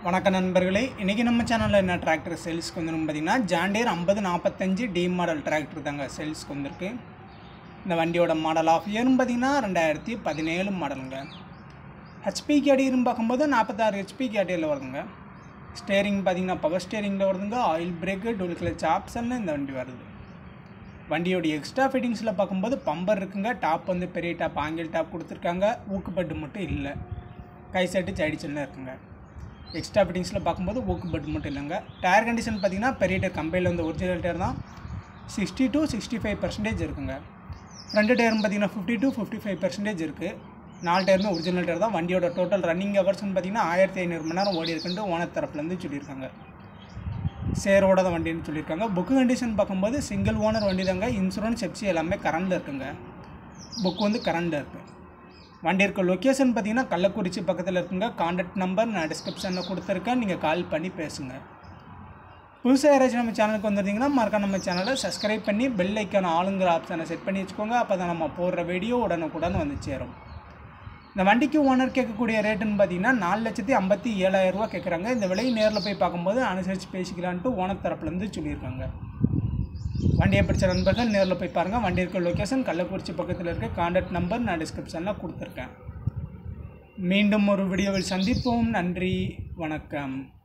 வணக்கம் நண்பர்களே இன்றைக்கி நம்ம சேனலில் என்ன டிராக்டர் சேல்ஸ்க்கு வந்துடும் பார்த்தீங்கன்னா ஜாண்டேர் ஐம்பது நாற்பத்தஞ்சு டி மாடல் டிராக்டர் தாங்க சேல்ஸ்க்கு வந்திருக்கு இந்த வண்டியோட மாடல் ஆஃப் இயர்னு பார்த்தீங்கன்னா ரெண்டாயிரத்தி பதினேழு மாடலுங்க ஹெச்பி கேடியர்னு பார்க்கும்போது நாற்பத்தாறு ஹெச்பி கேடியரில் வருதுங்க ஸ்டேரிங் பார்த்தீங்கன்னா பவர் ஸ்டேரிங்கில் வருதுங்க ஆயில் பிரேக்கு டூல் கிளச் ஆப்ஷனில் இந்த வண்டி வருது வண்டியோடைய எக்ஸ்ட்ரா ஃபிட்டிங்ஸில் பார்க்கும்போது பம்பர் இருக்குங்க டாப் வந்து பெரிய டாப் ஆங்கிள் டாப் கொடுத்துருக்காங்க ஊக்குப்பட்டு மட்டும் இல்லை கை செட்டு சைடு செல்லாம் இருக்குங்க எக்ஸ்ட்ரா ஃபிட்டிங்ஸில் பார்க்கும்போது ஊக்கு பட் மட்டும் இல்லைங்க டயர் கண்டிஷன் பார்த்தீங்கன்னா பெரிய டயர் கம்பெனியில் வந்து ஒரிஜினல் டயர் தான் sixty to sixty five percentage இருக்குங்க ஃப்ரண்ட் டயர்னு பார்த்தீங்கன்னா fifty to fifty five percentage இருக்குது நாலு டயருமே ஒரிஜினல் டயர் தான் வண்டியோட டோட்டல் ரன்னிங் ஹவர்ஸ்னு பார்த்தீங்கன்னா ஆயிரத்தி ஐநூறு மணி நேரம் ஓடி இருக்குன்ட்டு ஓனர் தரப்புலேருந்து சொல்லியிருக்காங்க சேரோட தான் வண்டின்னு சொல்லியிருக்காங்க புக்கு கண்டிஷன் பார்க்கும்போது சிங்கிள் ஓனர் வண்டி தாங்க இன்சூரன்ஸ் எப்சி எல்லாமே கரண்டில் இருக்குங்க புக் வந்து கரண்டில் இருக்குது வண்டி இருக்க லொக்கேஷன் பார்த்தீங்கன்னா கள்ளக்குறிச்சி பக்கத்தில் இருக்குங்க காண்டாக்ட் நம்பர் நான் டிஸ்கிரிப்ஷனில் கொடுத்துருக்கேன் நீங்கள் கால் பண்ணி பேசுங்க புதுசாக யாராச்சும் நம்ம சேனலுக்கு வந்திருந்தீங்கன்னா மறக்காம நம்ம சேனலை சப்ஸ்கிரைப் பண்ணி பெல் ஐக்கான ஆளுங்கிற ஆப்ஷனை செட் பண்ணி வச்சுக்கோங்க அப்போ தான் நம்ம போடுற வீடியோ உடனுக்குடன் வந்து சேரும் இந்த வண்டிக்கு ஓனர் கேட்கக்கூடிய ரேட்டுன்னு பார்த்தீங்கன்னா நாலு லட்சத்தி ஐம்பத்தி ஏழாயிரம் ரூபா கேட்குறாங்க இந்த விலையை நேரில் போய் பார்க்கும்போது அனுசரித்து பேசிக்கலான்ட்டு ஓனர் தரப்புலேருந்து சொல்லியிருக்காங்க வண்டியை பிடிச்ச நண்பர்கள் நேரில் போய் பாருங்கள் வண்டி இருக்க லொக்கேஷன் கள்ளக்குறிச்சி பக்கத்தில் இருக்க காண்டாக்ட் நம்பர் நான் டிஸ்கிரிப்ஷனில் கொடுத்துருக்கேன் மீண்டும் ஒரு வீடியோவில் சந்திப்போம் நன்றி வணக்கம்